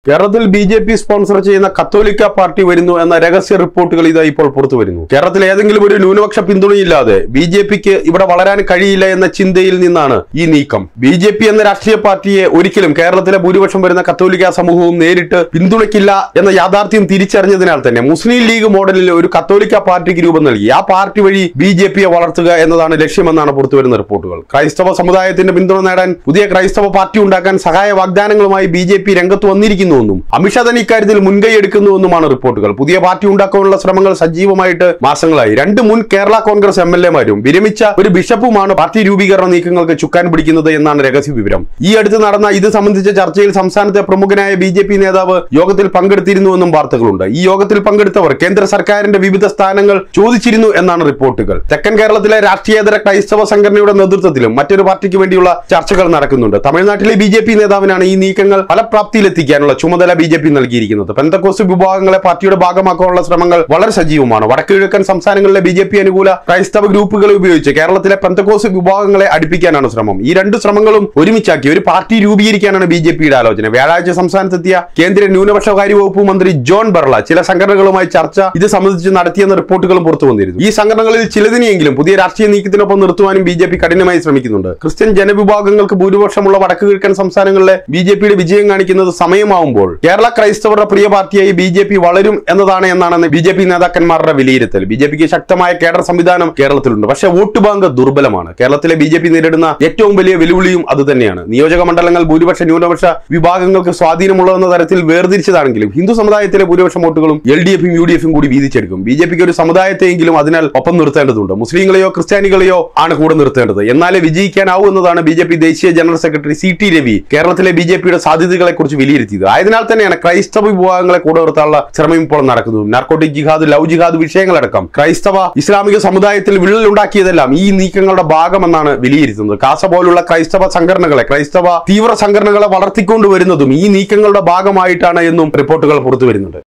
കേരളത്തിൽ B J P sponsor ചെയ്യുന്ന കത്തോലിക്ക പാർട്ടി വരുന്നു എന്ന രഹസ്യ റിപ്പോർട്ടുകൾ ഇതാ ഇപ്പോൾ പുറത്തു വരുന്നു കേരളത്തിൽ ഏതെങ്കിലും ഒരു ന്യൂനപക്ഷ പിന്തുണയില്ലാതെ ബി ജെ പിക്ക് ഇവിടെ വളരാൻ കഴിയില്ല എന്ന ചിന്തയിൽ നിന്നാണ് ഈ നീക്കം ബി ജെ പി എന്ന രാഷ്ട്രീയ പാർട്ടിയെ ഒരിക്കലും കേരളത്തിലെ ഭൂരിപക്ഷം വരുന്ന കത്തോലിക്ക സമൂഹവും നേരിട്ട് പിന്തുണയ്ക്കില്ല എന്ന യാഥാർത്ഥ്യം തിരിച്ചറിഞ്ഞതിനാൽ തന്നെ മുസ്ലിം ലീഗ് മോഡലിൽ ഒരു കത്തോലിക്ക പാർട്ടിക്ക് രൂപം നൽകി ആ പാർട്ടി വഴി ബി ജെ പിയെ വളർത്തുക എന്നതാണ് ലക്ഷ്യമെന്നാണ് പുറത്തുവരുന്ന റിപ്പോർട്ടുകൾ ക്രൈസ്തവ സമുദായത്തിന്റെ പിന്തുണ നേടാൻ പുതിയ ക്രൈസ്തവ പാർട്ടി ഉണ്ടാക്കാൻ സഹായ വാഗ്ദാനങ്ങളുമായി ബി ജെ പി രംഗത്ത് വന്നിരിക്കുന്നുവെന്നും അമിത്ഷാ തന്നെ ഇക്കാര്യത്തിൽ മുൻകൈ എടുക്കുന്നുവെന്നുമാണ് റിപ്പോർട്ടുകൾ പുതിയ പാർട്ടി ഉണ്ടാക്കാനുള്ള ശ്രമങ്ങൾ സജീവമായിട്ട് മാസങ്ങളായി രണ്ട് മുൻ കേരള കോൺഗ്രസ് എം എൽ എമാരും വിരമിച്ച ഒരു ബിഷപ്പുമാണ് പാർട്ടി രൂപീകരണ നീക്കങ്ങൾക്ക് ചുക്കാൻ പിടിക്കുന്നത് എന്നാണ് രഹസ്യ വിവരം ഈ അടുത്ത് നടന്ന ഇത് സംബന്ധിച്ച ചർച്ചയിൽ സംസ്ഥാനത്തെ പ്രമുഖനായ ബി ജെ പി നേതാവ് യോഗത്തിൽ പങ്കെടുത്തിരുന്നുവെന്നും വാർത്തകളുണ്ട് ഈ യോഗത്തിൽ പങ്കെടുത്തവർ കേന്ദ്ര സർക്കാരിന്റെ വിവിധ സ്ഥാനങ്ങൾ ചോദിച്ചിരുന്നു എന്നാണ് റിപ്പോർട്ടുകൾ തെക്കൻ കേരളത്തിലെ രാഷ്ട്രീയേതര ക്രൈസ്തവ സംഘടനയുടെ നേതൃത്വത്തിലും മറ്റൊരു പാർട്ടിക്ക് വേണ്ടിയുള്ള ചർച്ചകൾ നടക്കുന്നുണ്ട് തമിഴ്നാട്ടിലെ ബി ജെ പി നേതാവിനാണ് ഈ നീക്കങ്ങൾ ഫലപ്രാപ്തിയിലെത്തിക്കാനുള്ള ചുമതല ബി ജെ പി നൽകിയിരിക്കുന്നത് പെന്തക്കോസ് വിഭാഗങ്ങളെ പാർട്ടിയുടെ ഭാഗമാക്കാനുള്ള ശ്രമങ്ങൾ വളരെ സജീവമാണ് വടക്ക് കിഴക്കൻ സംസ്ഥാനങ്ങളിലെ ബി ജെ പി അനുകൂല ക്രൈസ്തവ ഗ്രൂപ്പുകളെ ഉപയോഗിച്ച് കേരളത്തിലെ പെന്തക്കോസ് വിഭാഗങ്ങളെ അടുപ്പിക്കാനാണ് ശ്രമം ഈ രണ്ട് ശ്രമങ്ങളും ഒരുമിച്ചാക്കി ഒരു പാർട്ടി രൂപീകരിക്കാനാണ് ബി ജെ പിയുടെ ആലോചന വ്യാഴാഴ്ച സംസ്ഥാനത്തെത്തിയ കേന്ദ്ര ന്യൂനപക്ഷകാര്യ വകുപ്പ് മന്ത്രി ജോൺ ബർള ചില സംഘടനകളുമായി ചർച്ച ഇത് സംബന്ധിച്ച് നടത്തിയെന്ന റിപ്പോർട്ടുകളും പുറത്തു വന്നിരുന്നു ഈ സംഘടനകളിൽ ചിലതിനെയെങ്കിലും പുതിയ രാഷ്ട്രീയ നീക്കത്തിനൊപ്പം നിർത്തുവാനും ബി ജെ പി കഠിനമായി ശ്രമിക്കുന്നുണ്ട് ക്രിസ്ത്യൻ ജനവിഭാഗങ്ങൾക്ക് ഭൂരിപക്ഷമുള്ള വടക്ക് കിഴക്കൻ സംസ്ഥാനങ്ങളിലെ ബി ജെ പിയുടെ വിജയം കാണിക്കുന്നത് സമയമാവുമ്പോൾ കേരള ക്രൈസ്തവരുടെ പ്രിയ പാർട്ടിയായി ബി ജെ പി വളരും എന്നതാണ് എന്നാണ് ബി ജെ പി നേതാക്കന്മാരുടെ വിലയിരുത്തൽ ബി ജെ പിക്ക് ശക്തമായ കേഡർ സംവിധാനം കേരളത്തിലുണ്ട് പക്ഷേ വോട്ട് ബാങ്ക് ദുർബലമാണ് കേരളത്തിലെ ബി ജെ പി നേരിടുന്ന ഏറ്റവും വലിയ വെല്ലുവിളിയും അത് തന്നെയാണ് നിയോജക മണ്ഡലങ്ങൾ ഭൂരിപക്ഷ ന്യൂനപക്ഷ വിഭാഗങ്ങൾക്ക് സ്വാധീനമുള്ളതെന്ന തരത്തിൽ വേർതിരിച്ചതാണെങ്കിലും ഹിന്ദു സമുദായത്തിലെ ഭൂരിപക്ഷ വോട്ടുകളും എൽ ഡി എഫും യു ഡി എഫും കൂടി വീതിച്ചെടുക്കും ബി ജെ പിക്ക് ഒരു സമുദായത്തെയെങ്കിലും അതിനാൽ ഒപ്പം നിർത്തേണ്ടതുണ്ട് മുസ്ലിങ്ങളെയോ ക്രിസ്ത്യാനികളെയോ ആണ് കൂടെ നിർത്തേണ്ടത് എന്നാലേ വിജയിക്കാനാവൂ എന്നതാണ് ബി ജെ പി ദേശീയ general secretary C T Ravi കേരളത്തിലെ ബി ജെ പിയുടെ സാധ്യതകളെ കുറിച്ച് വിലയിരുത്തിയത് ആയതിനാൽ തന്നെയാണ് ക്രൈസ്തവ വിഭാഗങ്ങളെ കൂടെ നിർത്താനുള്ള ശ്രമം ഇപ്പോൾ നടക്കുന്നത് നാർക്കോട്ടിക് ജിഹാദ് ലവ് ജിഹാദ് വിഷയങ്ങളടക്കം ക്രൈസ്തവ ഇസ്ലാമിക സമുദായത്തിൽ വിള്ളലുണ്ടാക്കിയതെല്ലാം ഈ നീക്കങ്ങളുടെ ഭാഗമെന്നാണ് വിലയിരുത്തുന്നത് കാസ പോലുള്ള ക്രൈസ്തവ സംഘടനകളെ ക്രൈസ്തവ തീവ്ര സംഘടനകളെ വളർത്തിക്കൊണ്ടുവരുന്നതും ഈ നീക്കങ്ങളുടെ ഭാഗമായിട്ടാണ് എന്നും റിപ്പോർട്ടുകൾ പുറത്തു വരുന്നുണ്ട്